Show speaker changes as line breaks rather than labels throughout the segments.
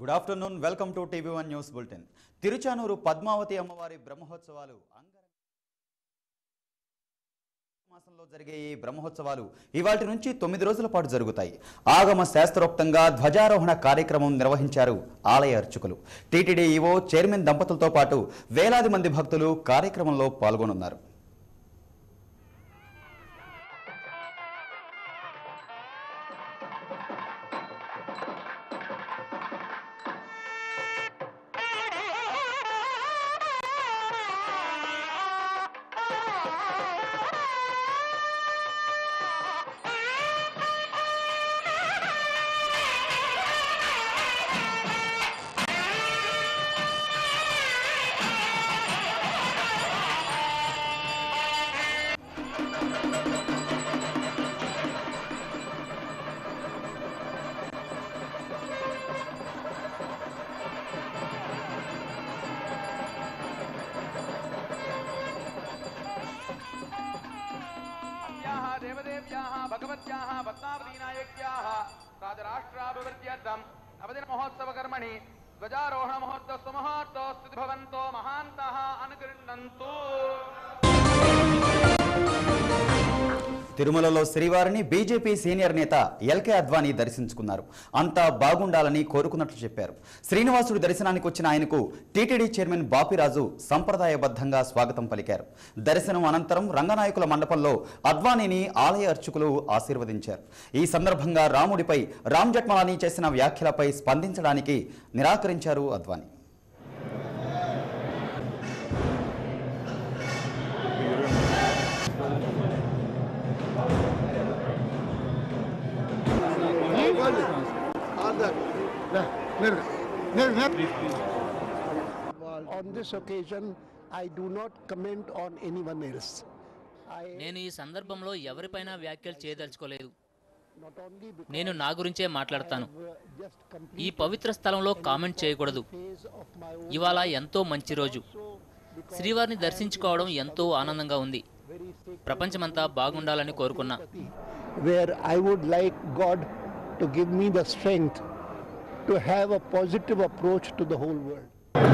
Good afternoon welcome to TV one news bulletin Tiruchanur Padmavathi అమ్మవారి బ్రహ్మోత్సవాలు అంగరంగ మాసంలో జరిగే ఈ బ్రహ్మోత్సవాలు ఇవాటి నుంచి తొమ్మిది రోజుల పాటు జరుగుతాయి ఆగమ శాస్త్రోక్తంగా ధ్వజారోహణ కార్యక్రమం నిర్వహించారు ఆలయ అర్చకులు టీటీడీ ఈవో చైర్మన్ దంపతులతో పాటు వేలాది మంది భక్తులు కార్యక్రమంలో పాల్గొనున్నారు
अस्याः देवदेव्याः भगवत्याः पद्मावतीनायक्याः राजराष्ट्राभिवृद्ध्यर्थम् नवदिनमहोत्सवकर्मणि ध्वजारोहणमहोत्सवमहोत्सवस्तुति भवन्तो महान्तः अनुगृह्णन्तु
తిరుమలలో శ్రీవారిని బీజేపీ సీనియర్ నేత ఎల్కే అద్వానీ దర్శించుకున్నారు అంతా బాగుండాలని కోరుకున్నట్లు చెప్పారు శ్రీనివాసుడి దర్శనానికి వచ్చిన ఆయనకు టీటీడీ చైర్మన్ బాపిరాజు సంప్రదాయబద్ధంగా స్వాగతం పలికారు దర్శనం అనంతరం రంగనాయకుల మండపంలో అద్వానీని ఆలయ అర్చకులు ఆశీర్వదించారు ఈ సందర్భంగా రాముడిపై రామ్ జట్మలానీ చేసిన వ్యాఖ్యలపై స్పందించడానికి నిరాకరించారు Advani
On this occasion, I do not comment on anyone else. I
నేను ఈ సందర్భంలో ఎవరిపైనా వ్యాఖ్యలు చేయదలుచుకోలేదు
not only because
నేను నా గురించే మాట్లాడతాను
I have, uh, just
ఈ
complete
పవిత్ర స్థలంలో కామెంట్ చేయకూడదు
phase of my own
ఇవాళ ఎంతో మంచి రోజు
so because
శ్రీవారిని దర్శించుకోవడం ఎంతో ఆనందంగా ఉంది
very sacred
ప్రపంచమంతా బాగుండాలని కోరుకున్నా
where I would like God to give me the strength to have a positive approach to the whole world.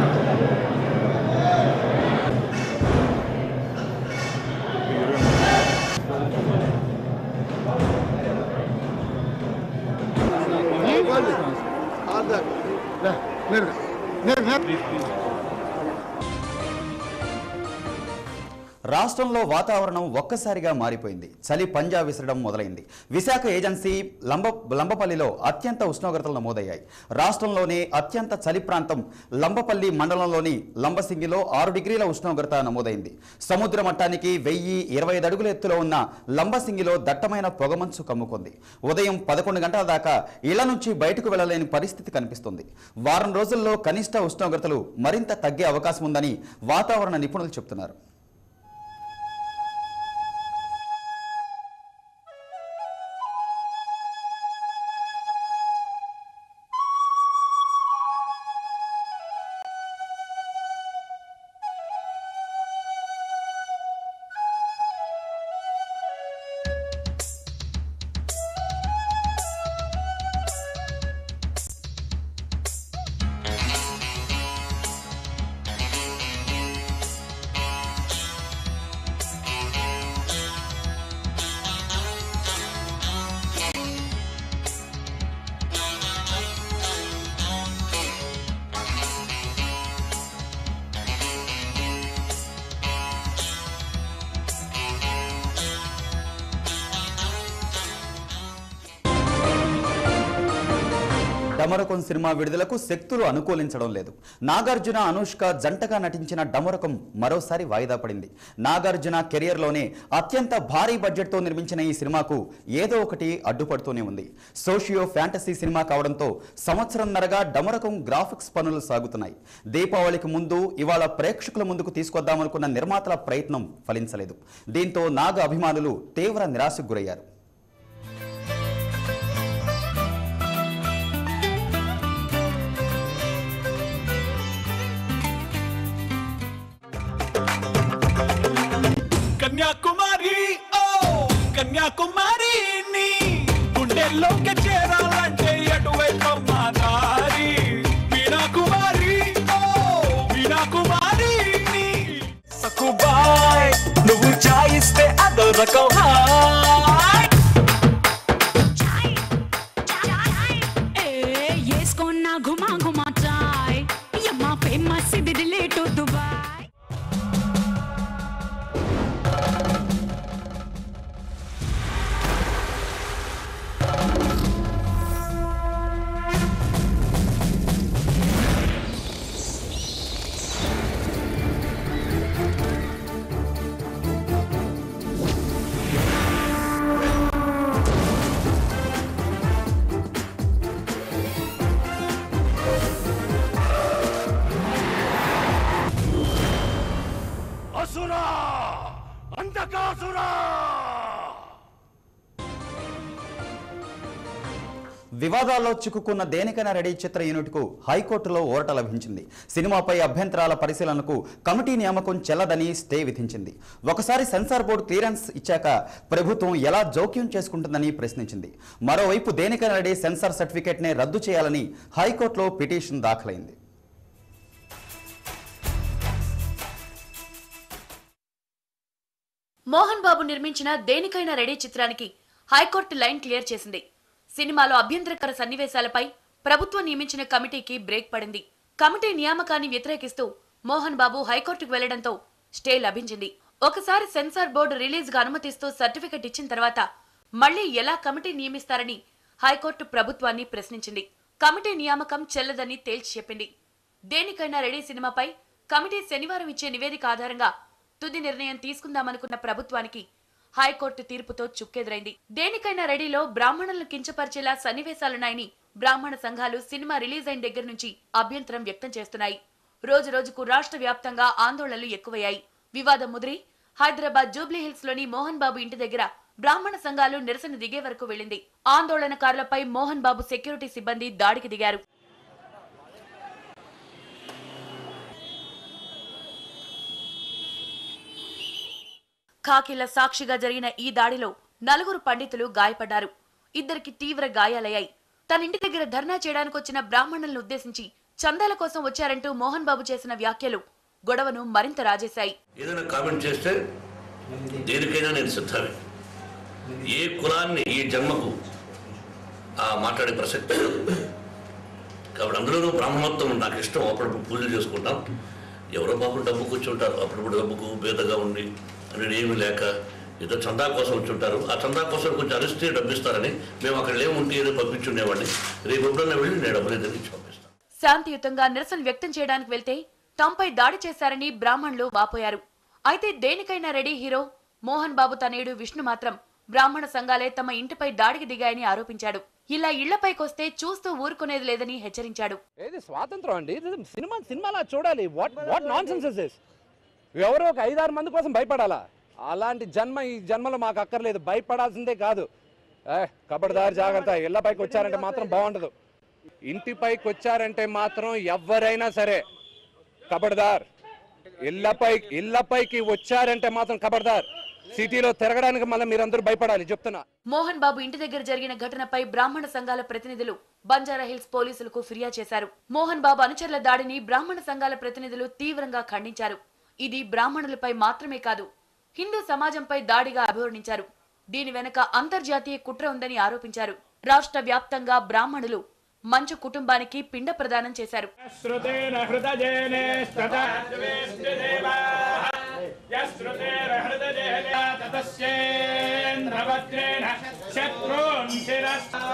రాష్ట్రంలో వాతావరణం ఒక్కసారిగా మారిపోయింది చలి పంజా విసరడం మొదలైంది విశాఖ ఏజెన్సీ లంబ లంబపల్లిలో అత్యంత ఉష్ణోగ్రతలు నమోదయ్యాయి రాష్ట్రంలోనే అత్యంత చలి ప్రాంతం లంబపల్లి మండలంలోని లంబసింగిలో ఆరు డిగ్రీల ఉష్ణోగ్రత నమోదైంది సముద్ర మట్టానికి వెయ్యి ఇరవై ఐదు అడుగుల ఎత్తులో ఉన్న లంబసింగిలో దట్టమైన పొగమంచు కమ్ముకుంది ఉదయం పదకొండు గంటల దాకా ఇళ్ల నుంచి బయటకు వెళ్లలేని పరిస్థితి కనిపిస్తుంది వారం రోజుల్లో కనిష్ట ఉష్ణోగ్రతలు మరింత తగ్గే అవకాశం ఉందని వాతావరణ నిపుణులు చెబుతున్నారు డమరకం సినిమా విడుదలకు శక్తులు అనుకూలించడం లేదు నాగార్జున అనుష్క జంటగా నటించిన డమరకం మరోసారి వాయిదా పడింది నాగార్జున కెరియర్లోనే అత్యంత భారీ బడ్జెట్తో నిర్మించిన ఈ సినిమాకు ఏదో ఒకటి అడ్డుపడుతూనే ఉంది సోషియో ఫ్యాంటసీ సినిమా కావడంతో సంవత్సరంన్నరగా డమరకం గ్రాఫిక్స్ పనులు సాగుతున్నాయి దీపావళికి ముందు ఇవాళ ప్రేక్షకుల ముందుకు తీసుకొద్దామనుకున్న నిర్మాతల ప్రయత్నం ఫలించలేదు దీంతో నాగ అభిమానులు తీవ్ర నిరాశకు గురయ్యారు
కన్యాకుమారి ఓ కన్యాకుమారి నీ గుండెల్లోకి చేరాలంటే ఎటువైపు మా దారి హాయ్ నువ్వు చాయిస్తే అదో రకం హాయ్
వేసుకున్న ఘుమా ఘుమా చాయ్ యమ్మా ఫేమస్ ఇది రిలేట్ దుబాయ్
అసురా అంతకాసురా
వివాదాల్లో చిక్కుకున్న దేనికైనా రెడీ చిత్ర యూనిట్కు హైకోర్టులో ఊరట లభించింది సినిమాపై అభ్యంతరాల పరిశీలనకు కమిటీ నియామకం చెల్లదని స్టే విధించింది ఒకసారి సెన్సార్ బోర్డు క్లియరెన్స్ ఇచ్చాక ప్రభుత్వం ఎలా జోక్యం చేసుకుంటుందని ప్రశ్నించింది మరోవైపు దేనికైనా రెడీ సెన్సార్ సర్టిఫికేట్నే రద్దు చేయాలని హైకోర్టులో పిటిషన్ దాఖలైంది
మోహన్ బాబు నిర్మించిన దేనికైనా రెడీ చిత్రానికి హైకోర్టు లైన్ క్లియర్ చేసింది సినిమాలో అభ్యంతరకర సన్నివేశాలపై ప్రభుత్వం నియమించిన కమిటీకి బ్రేక్ పడింది కమిటీ నియామకాన్ని వ్యతిరేకిస్తూ మోహన్ బాబు హైకోర్టుకు వెళ్లడంతో స్టే లభించింది ఒకసారి సెన్సార్ బోర్డు రిలీజ్ గా అనుమతిస్తూ సర్టిఫికెట్ ఇచ్చిన తర్వాత మళ్లీ ఎలా కమిటీ నియమిస్తారని హైకోర్టు ప్రభుత్వాన్ని ప్రశ్నించింది కమిటీ నియామకం చెల్లదని తేల్చి చెప్పింది దేనికైనా రెడీ సినిమాపై కమిటీ శనివారం ఇచ్చే నివేదిక ఆధారంగా తుది నిర్ణయం తీసుకుందామనుకున్న ప్రభుత్వానికి హైకోర్టు తీర్పుతో చుక్కెదురైంది దేనికైనా రెడీలో బ్రాహ్మణులను కించపరిచేలా సన్నివేశాలున్నాయని బ్రాహ్మణ సంఘాలు సినిమా రిలీజ్ అయిన దగ్గర నుంచి అభ్యంతరం వ్యక్తం చేస్తున్నాయి రోజు రోజుకు రాష్ట్ర వ్యాప్తంగా ఆందోళనలు ఎక్కువయ్యాయి వివాదం ముదిరి హైదరాబాద్ జూబ్లీ హిల్స్ లోని మోహన్ బాబు ఇంటి దగ్గర బ్రాహ్మణ సంఘాలు నిరసన దిగే వరకు వెళ్ళింది ఆందోళనకారులపై మోహన్ బాబు సెక్యూరిటీ సిబ్బంది దాడికి దిగారు కాకిల సాక్షిగా జరిగిన ఈ దాడిలో నలుగురు పండితులు గాయపడ్డారు ఇద్దరికి తీవ్ర గాయాలయ్యాయి తన ఇంటి దగ్గర ధర్నా చేయడానికి వచ్చిన బ్రాహ్మణులను ఉద్దేశించి చందాల కోసం వచ్చారంటూ మోహన్ బాబు చేసిన వ్యాఖ్యలు గొడవను మరింత రాజేశాయి
ఏదైనా కామెంట్ చేస్తే దేనికైనా నేను సిద్ధమే ఏ కులాన్ని ఈ జన్మకు ఆ మాట్లాడే ప్రసక్తి లేదు. కాబట్టి అందులోనూ బ్రాహ్మణత్వం నాకు ఇష్టం అప్పుడప్పుడు పూజలు చేసుకుంటాం ఎవరో పాపం డబ్బు కూర్చుంటారు అప్పుడప్పుడు డబ్బుకు బేదగా ఉండి అనేది ఏమీ లేక ఏదో చందా కోసం వచ్చుంటారు ఆ చందా కోసం కొంచెం అరిస్తే డబ్బు ఇస్తారని మేము అక్కడ లేముంటే ఏదో పంపించుండేవాడిని రేపు ఎప్పుడన్నా వెళ్ళి నేను డబ్బులు ఏదో ఇచ్చి పంపిస్తాను
శాంతియుతంగా నిరసన వ్యక్తం చేయడానికి వెళ్తే తమపై దాడి చేశారని బ్రాహ్మణులు వాపోయారు అయితే దేనికైనా రెడీ హీరో మోహన్ బాబు తనయుడు విష్ణు మాత్రం బ్రాహ్మణ సంఘాలే తమ ఇంటిపై దాడికి దిగాయని ఆరోపించాడు ఇలా ఇళ్లపైకొస్తే చూస్తూ ఊరుకునేది లేదని హెచ్చరించాడు
ఏది స్వాతంత్రం అండి ఇది సినిమా సినిమాలా చూడాలి what what nonsense is ఎవరో ఒక ఐదారు మంది కోసం భయపడాలా అలాంటి జన్మ ఈ జన్మలో మాకు అక్కర్లేదు భయపడాల్సిందే కాదు ఏ కబడ్దారి జాగ్రత్త ఇళ్ళపైకి వచ్చారంటే మాత్రం బాగుండదు ఇంటిపైకి వచ్చారంటే మాత్రం ఎవరైనా సరే కబడ్దార్ ఇళ్ళపై ఇళ్ళపైకి వచ్చారంటే మాత్రం కబడ్దార్ సిటీలో తిరగడానికి మళ్ళీ మీరందరూ భయపడాలి చెప్తున్నా
మోహన్ బాబు ఇంటి దగ్గర జరిగిన ఘటనపై బ్రాహ్మణ సంఘాల ప్రతినిధులు బంజారా హిల్స్ పోలీసులకు ఫిర్యాదు చేశారు మోహన్ బాబు అనుచరుల దాడిని బ్రాహ్మణ సంఘాల ప్రతినిధులు తీవ్రంగా ఖండించారు ఇది బ్రాహ్మణులపై మాత్రమే కాదు హిందూ సమాజంపై దాడిగా అభివర్ణించారు దీని వెనక అంతర్జాతీయ కుట్ర ఉందని ఆరోపించారు రాష్ట్ర వ్యాప్తంగా బ్రాహ్మణులు మంచు కుటుంబానికి పిండ ప్రదానం చేశారు
श्रुतेन हृदजेने स्ततदेवाः यश्रुतेन हृदजेन ततस्येन्द्रवज्रेण शत्रून् शिरस्ता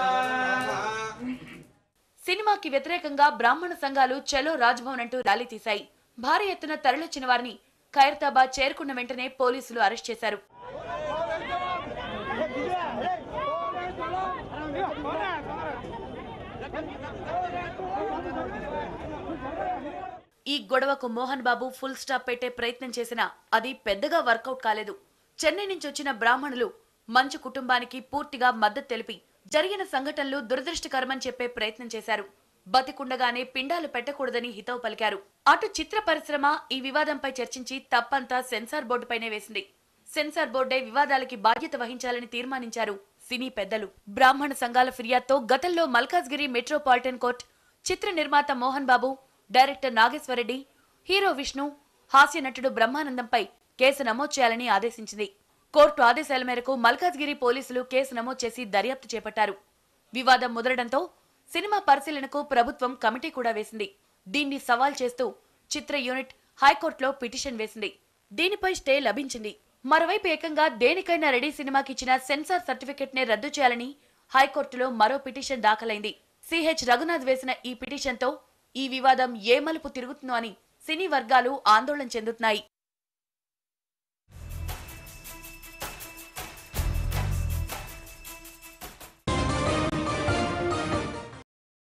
సినిమాకి వ్యతిరేకంగా బ్రాహ్మణ సంఘాలు చలో రాజ్భవన్ అంటూ ర్యాలీ తీశాయి భారీ ఎత్తున తరలిచ్చిన వారిని ఖైరతాబాద్ చేరుకున్న వెంటనే పోలీసులు అరెస్ట్ చేశారు ఈ గొడవకు మోహన్ బాబు ఫుల్ స్టాప్ పెట్టే ప్రయత్నం చేసినా అది పెద్దగా వర్కౌట్ కాలేదు చెన్నై నుంచి వచ్చిన బ్రాహ్మణులు మంచు కుటుంబానికి పూర్తిగా మద్దతు తెలిపి జరిగిన సంఘటనలు దురదృష్టకరమని చెప్పే ప్రయత్నం చేశారు బతికుండగానే పిండాలు పెట్టకూడదని హితవు పలికారు అటు చిత్ర పరిశ్రమ ఈ వివాదంపై చర్చించి తప్పంతా సెన్సార్ బోర్డుపైనే వేసింది సెన్సార్ బోర్డే వివాదాలకి బాధ్యత వహించాలని తీర్మానించారు సినీ పెద్దలు బ్రాహ్మణ సంఘాల ఫిర్యాదుతో గతంలో మల్కాజ్గిరి మెట్రోపాలిటన్ కోర్ట్ చిత్ర నిర్మాత మోహన్ బాబు డైరెక్టర్ నాగేశ్వరరెడ్డి హీరో విష్ణు హాస్య నటుడు బ్రహ్మానందంపై కేసు నమోదు చేయాలని ఆదేశించింది కోర్టు ఆదేశాల మేరకు మల్కాజ్గిరి పోలీసులు కేసు నమోదు చేసి దర్యాప్తు చేపట్టారు వివాదం ముదరడంతో సినిమా పరిశీలనకు ప్రభుత్వం కమిటీ కూడా వేసింది దీన్ని సవాల్ చేస్తూ చిత్ర యూనిట్ హైకోర్టులో పిటిషన్ వేసింది దీనిపై స్టే లభించింది మరోవైపు ఏకంగా దేనికైనా రెడీ సినిమాకి ఇచ్చిన సెన్సార్ సర్టిఫికెట్ నే రద్దు చేయాలని హైకోర్టులో మరో పిటిషన్ దాఖలైంది సిహెచ్ రఘునాథ్ వేసిన ఈ పిటిషన్తో ఈ వివాదం ఏ మలుపు తిరుగుతుందో అని సినీ వర్గాలు ఆందోళన చెందుతున్నాయి